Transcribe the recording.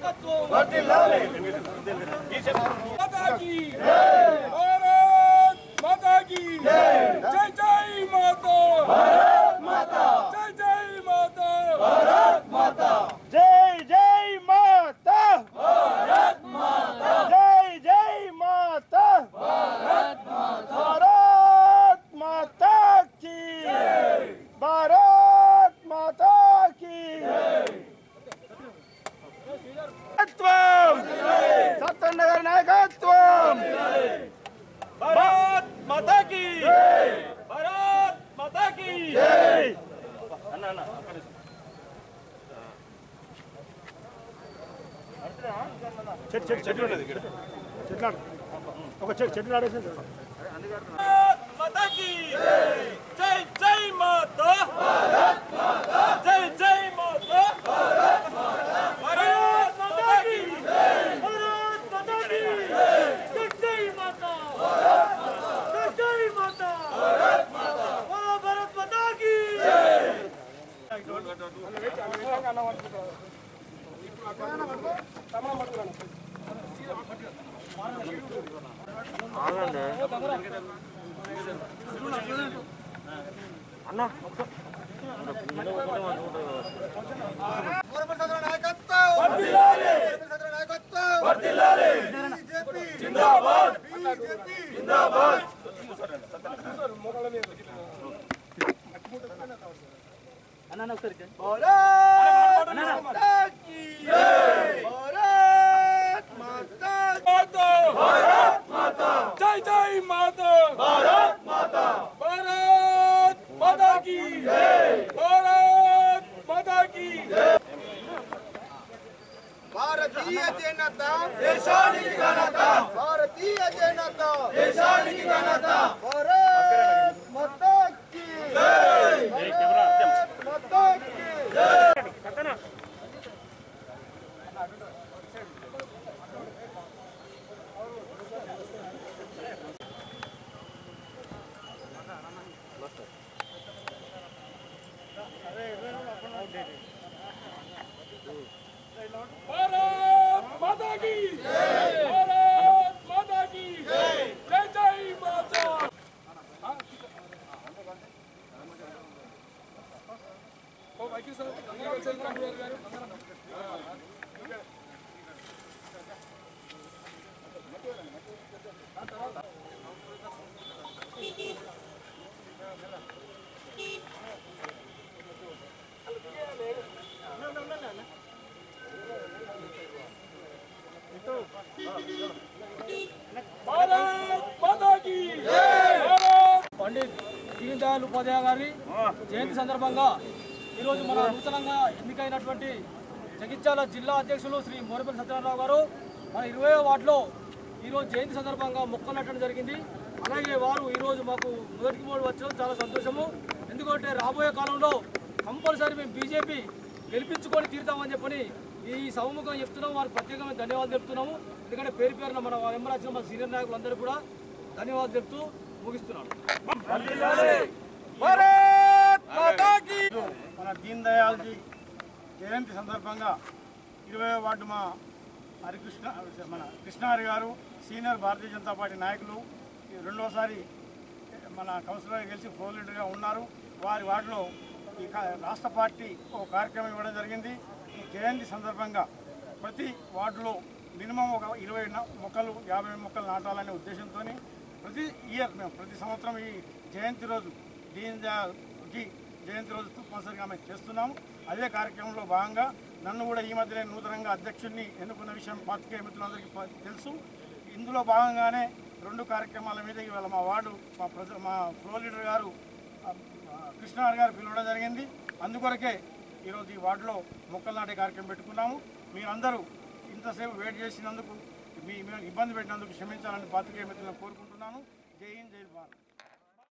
నాయకత్వం మాతాకి భారత్ మాతాకి జై జై మాతా జై జై మాతా జై జై మాతా జై జై మాతా భారత్ మాతా కీ భారత్ మాతా కీ నాయకత్వం సత్తన్న గారి నాయకత్వం భారత్ మాతా కీ భారత్ మాతా కీ అన్న అన్న అక్కడ చెట్టు చెట్టు చెట్లు ఉండదు ఇక్కడ చెట్లు ఆడు. ఒక చెట్టు చెట్లు ఆడేసి మాతాకి జై జై మాతా జై జై మాతా భారత్ మాతాకి భారత్ మాతాకి జై జై మాతా జై జై మాతా భారత్ మాతాకి మాతా జై జై మాతా భారత్ మాతా భారత్ మాతాకి భారత్ మాతాకి భారతీయ జనత దేశానికి ఘనత భారతీయ జనత దేశానికి ఘనత భారత్ మాతా కీ భారత్ మాతా కీ భారత్ మాతాకి భారత్ మాతాకి జై జై మాతా ఓ వైకి సార్ అందరూ కలిసి వెళ్తాం గారు భారత్ మాతాకి భారత్ పండిత్ దీన్ దయాళ్ ఉపాధ్యాయ గారి జయంతి సందర్భంగా ఈరోజు మన నూతనంగా ఎన్నికైనటువంటి జగిత్యాల జిల్లా అధ్యక్షులు శ్రీ మోరపల్లి సత్యనారాయణ గారు మన ఇరవై వార్డులో ఈరోజు జయంతి సందర్భంగా మొక్కలు నాటడం జరిగింది అలాగే వారు ఈరోజు మాకు మొదటికి మూడు వచ్చడం చాలా సంతోషము ఎందుకంటే రాబోయే కాలంలో కంపల్సరీ మేము బీజేపీ గెలిపించుకొని తీరుతామని చెప్పని ఈ సభముఖం చెప్తున్నాము వారికి ప్రత్యేకమైన ధన్యవాదాలు చెప్తున్నాము ఎందుకంటే పేరు పేరున మన వెంబరాచిన మన సీనియర్ నాయకులందరూ కూడా ధన్యవాదాలు చెప్తూ ముగిస్తున్నాను భారత్ మాతాకి మన దీన్ దయాల్జీ జయంతి సందర్భంగా ఇరవై వార్డు మా హరికృష్ణ మన కృష్ణారి గారు సీనియర్ భారతీయ జనతా పార్టీ నాయకులు ఈ రెండోసారి మన కౌన్సిలర్ గెలిచి ఫోర్ లీడర్గా ఉన్నారు వారి వార్డులో ఈ కా- రాష్ట్ర పార్టీ ఒక కార్యక్రమం ఇవ్వడం జరిగింది ఈ జయంతి సందర్భంగా ప్రతి వార్డులో మినిమం ఒక ఇరవై న- మొక్కలు యాభై మొక్కలు నాటాలనే ఉద్దేశంతో ప్రతి ఇయర్ మేము ప్రతి సంవత్సరం ఈ జయంతి రోజు దీన్ దయాల్జీ జయంతి రోజు తప్పనిసరిగా మేము చేస్తున్నాము అదే కార్యక్రమంలో భాగంగా నన్ను కూడా ఈ మధ్యనే నూతనంగా అధ్యక్షుడిని ఎన్నుకున్న విషయం పాతికేయ మిత్రులందరికీ ప- తెలుసు ఇందులో భాగంగానే రెండు కార్యక్రమాల మీద ఇవాళ మా వార్డు మా ప్రజ మా ఫ్లోర్ లీడర్ గారు ఆ, ఆ, కృష్ణారావు గారు పిలవడం జరిగింది అందుకొరకే ఈరోజు ఈ వార్డులో మొక్కలు నాటే కార్యక్రమం పెట్టుకున్నాము మీరందరూ ఇంతసేపు వెయిట్ చేసినందుకు మీ మీ ఇబ్బంది పెట్టినందుకు క్షమించాలని పాతికేయ మిత్రులను కోరుకుంటున్నాను జై హింద్ జై భారత్